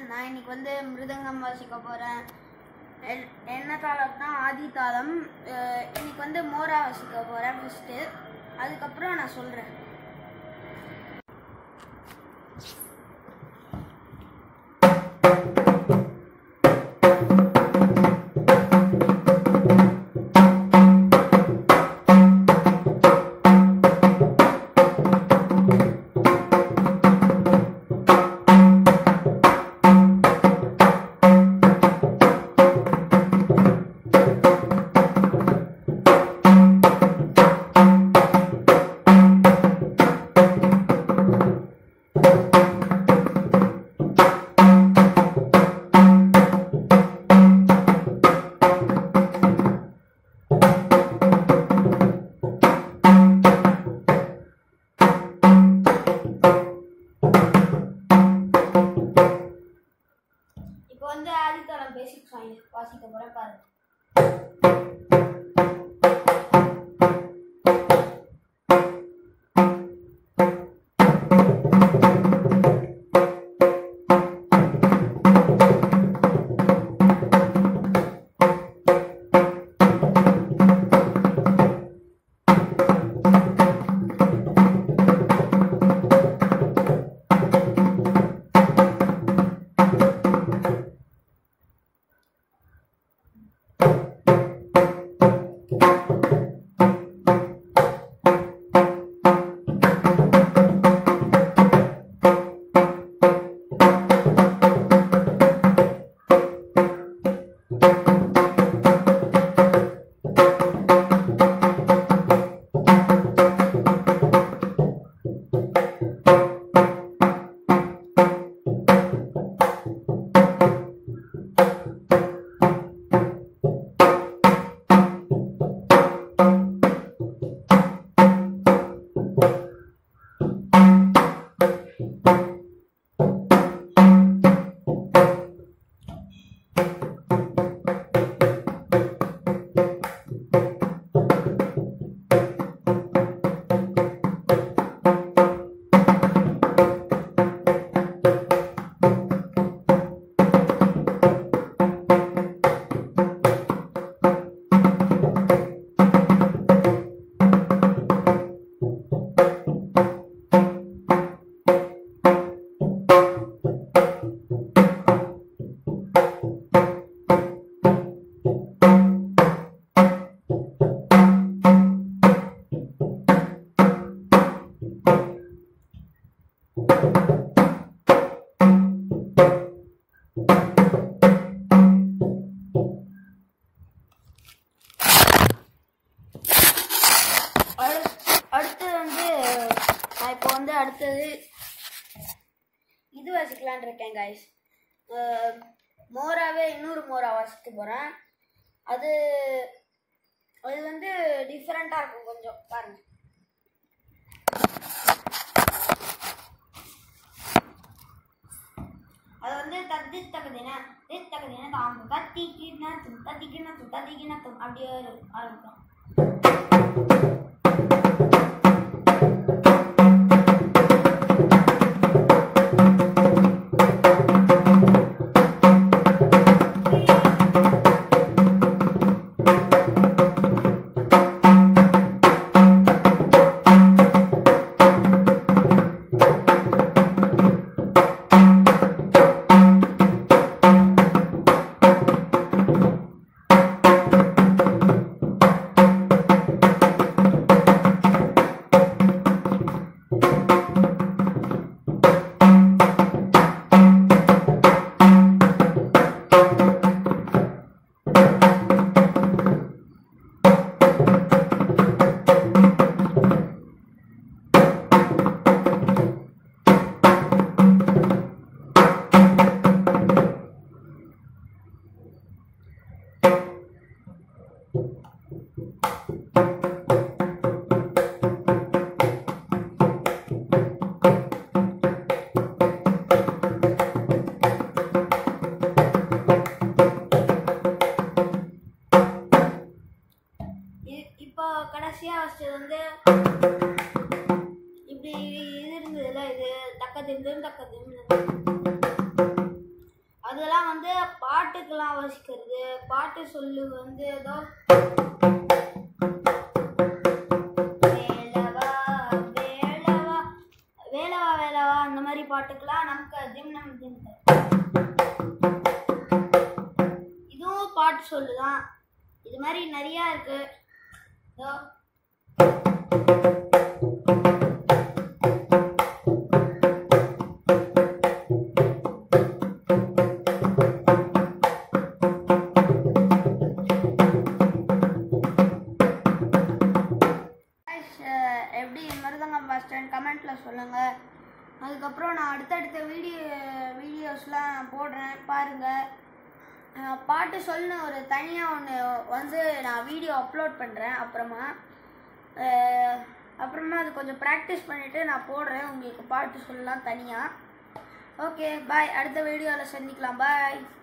நான் இன்னைக்கு வந்து மிருதங்கம் வாசிக்க போகிறேன் என்ன தாளம்னா ஆதி தாளம் அஹ் இன்னைக்கு வந்து மோரா வாசிக்க போகிறேன் ஃபஸ்ட்டு அதுக்கப்புறம் நான் சொல்கிறேன் இப்போ வந்து ஆதித்தாளம் பேசிக் சாங் வாசிக்க போகிறேன் பாருங்க அடுத்- அடுத்தது வந்து நான் இப்போ வந்து அடுத்தது இது வாசிக்கலான் இருக்கேன் கைஸ் மோராவே இன்னொரு மோரா வாசிக்க போகிறேன் அது அது வந்து டிஃப்ரெண்ட்டாக இருக்கும் கொஞ்சம் பாருங்க அது வந்து தத்தி தகுதின தித் தகுதின தாம் தத்தி கீழ்னா தும் தத்தி கீழ்னா தும் தத்தி கீழ்னா தும் அப்படியே ஆரம்பிக்கும் கடைசியாக வச்சது வந்து இப்படி இது இருந்ததுல இது தக்க திண்டு தக்க திண்டு பாட்டு சொல்லு வந்து ஏதோ வேலவா வேலவா வேலவா வேலவா அந்த மாதிரி பாட்டுக்கெல்லாம் நமக்கு ஜிம் நம்ம ஜிம் இதுவும் பாட்டு சொல்லுதான் இது மாதிரி நிறையா இருக்கு இதோ Guys, அஹ், எப்படி மருதங்கம் பஸ் ஸ்டாண்ட் கமெண்ட்டில் சொல்லுங்கள் அதுக்கப்புறம் நான் அடுத்தடுத்த வீடியோ வீடியோஸ்லாம் போடுறேன் பாருங்கள் பாட்டு சொல்லுன்னு ஒரு தனியாக ஒன்று வந்து நான் வீடியோ அப்லோட் பண்ணுறேன் அப்புறமா அஹ், அப்புறமா அது கொஞ்சம் ப்ராக்டிஸ் பண்ணிவிட்டு நான் போடுறேன் உங்களுக்கு பாட்டு சொல்லலாம் தனியாக ஓகே பாய் அடுத்த வீடியோவில் சந்திக்கலாம் பாய்